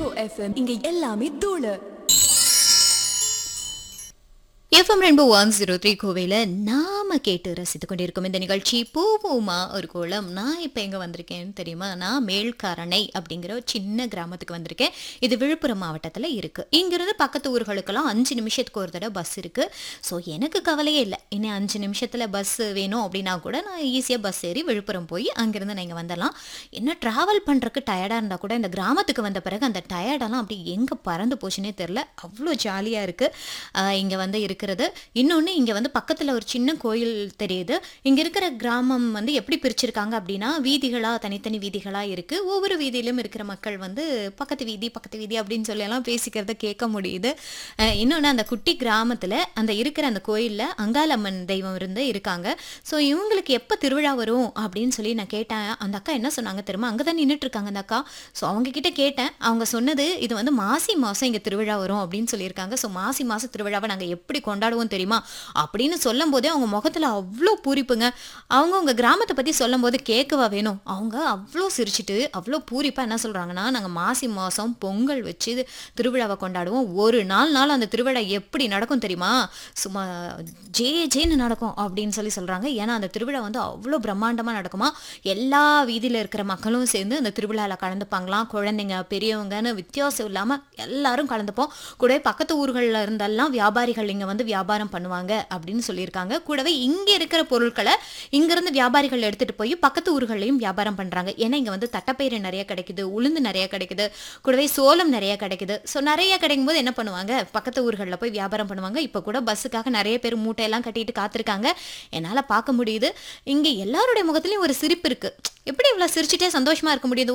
rainbow FM இங்க எல்லாமே தூளு FM rainbow one zero three கோவையில் நாம கேட்டு ரசித்து கொண்டிருக்கும் இந்த நிகழ்ச்சி பூவுமா ஒரு கோலம் நான் இப்போ எங்கே வந்திருக்கேன்னு தெரியுமா நான் மேல்காரணை அப்படிங்கிற ஒரு சின்ன கிராமத்துக்கு வந்திருக்கேன் இது விழுப்புரம் மாவட்டத்தில் இருக்குது இங்கிருந்து பக்கத்து ஊர்களுக்கெல்லாம் அஞ்சு நிமிஷத்துக்கு ஒரு தடவை பஸ் இருக்குது ஸோ எனக்கு கவலையே இல்லை இன்னும் அஞ்சு நிமிஷத்தில் பஸ் வேணும் அப்படின்னா கூட நான் ஈஸியாக பஸ் ஏறி விழுப்புரம் போய் அங்கேருந்து நான் இங்கே வந்துடலாம் என்ன ட்ராவல் பண்ணுறதுக்கு டயர்டாக இருந்தால் கூட இந்த கிராமத்துக்கு வந்த பிறகு அந்த டயர்டெல்லாம் அப்படி எங்கே பறந்து போச்சுன்னே தெரில அவ்வளோ ஜாலியாக இருக்குது இங்கே வந்து இருக்கிறது இன்னொன்று இங்கே வந்து பக்கத்தில் ஒரு சின்ன கோயில் தெரியுது இங்கே இருக்கிற கிராமம் வந்து எப்படி பிரிச்சிருக்காங்க அப்படின்னா வீதிகளாக தனித்தனி வீதிகளாக இருக்குது ஒவ்வொரு வீதியிலும் இருக்கிற மக்கள் வந்து பக்கத்து வீதி பக்கத்து வீதி அப்படின்னு சொல்லி எல்லாம் பேசிக்கிறத கேட்க முடியுது இன்னொன்று அந்த குட்டி கிராமத்தில் அந்த இருக்கிற அந்த கோயிலில் அங்காளம்மன் தெய்வம் இருந்து இருக்காங்க ஸோ இவங்களுக்கு எப்போ திருவிழா வரும் அப்படின்னு சொல்லி நான் கேட்டேன் அந்த அக்கா என்ன சொன்னாங்க தெரியுமா அங்கே தான் நின்றுட்டு இருக்காங்க அந்த அக்கா ஸோ அவங்க கிட்ட கேட்டேன் அவங்க சொன்னது இது வந்து மாசி மாதம் இங்கே திருவிழா வரும் அப்படின்னு சொல்லியிருக்காங்க ஸோ மாசி மாதம் திருவிழாவை நாங்கள் எப்படி கொண்டாடுவோம் தெரியுமா அப்படின்னு சொல்லும் போதே அவங்க முகத்தில் அவ்வளோ பூரிப்புங்க அவங்க உங்க கிராமத்தை பற்றி சொல்லும் போது கேட்கவா வேணும் அவங்க அவ்வளோ சிரிச்சிட்டு அவ்வளோ பூரிப்பாக என்ன சொல்கிறாங்கன்னா நாங்கள் மாசி மாதம் பொங்கல் வச்சு திருவிழாவை கொண்டாடுவோம் ஒரு நாள் நாள் அந்த திருவிழா எப்படி நடக்கும் தெரியுமா சும்மா ஜே ஜேன்னு நடக்கும் அப்படின்னு சொல்லி சொல்கிறாங்க ஏன்னா அந்த திருவிழா வந்து அவ்வளோ பிரம்மாண்டமாக நடக்குமா எல்லா வீதியில் இருக்கிற மக்களும் சேர்ந்து அந்த திருவிழாவில் கலந்துப்பாங்களாம் குழந்தைங்க பெரியவங்கன்னு வித்தியாசம் இல்லாமல் எல்லாரும் கலந்துப்போம் கூடவே பக்கத்து ஊர்களில் இருந்தெல்லாம் வியாபாரிகள் இங்கே வந்து வியாபாரம் பண்ணுவாங்க அப்படின்னு சொல்லியிருக்காங்க கூடவே இங்கே இருக்கிற பொருட்களை இங்கேருந்து வியாபாரிகள் எடுத்துகிட்டு போய் பக்கத்து ஊர்களையும் வியாபாரம் பண்ணுறாங்க ஏன்னா இங்கே வந்து தட்டைப்பயிறு நிறைய கிடைக்குது உளுந்து நிறைய கிடைக்குது கூடவே சோளம் நிறைய கிடைக்குது ஸோ நிறைய கிடைக்கும் போது என்ன பண்ணுவாங்க பக்கத்து ஊர்களில் போய் வியாபாரம் பண்ணுவாங்க இப்போ கூட பஸ்ஸுக்காக நிறைய பேர் மூட்டையெல்லாம் கட்டிட்டு காத்திருக்காங்க என்னால் பார்க்க முடியுது இங்கே எல்லாருடைய முகத்துலையும் ஒரு சிரிப்பு இருக்குது எப்படி இவ்வளோ சிரிச்சிட்டே சந்தோஷமா இருக்க முடியுது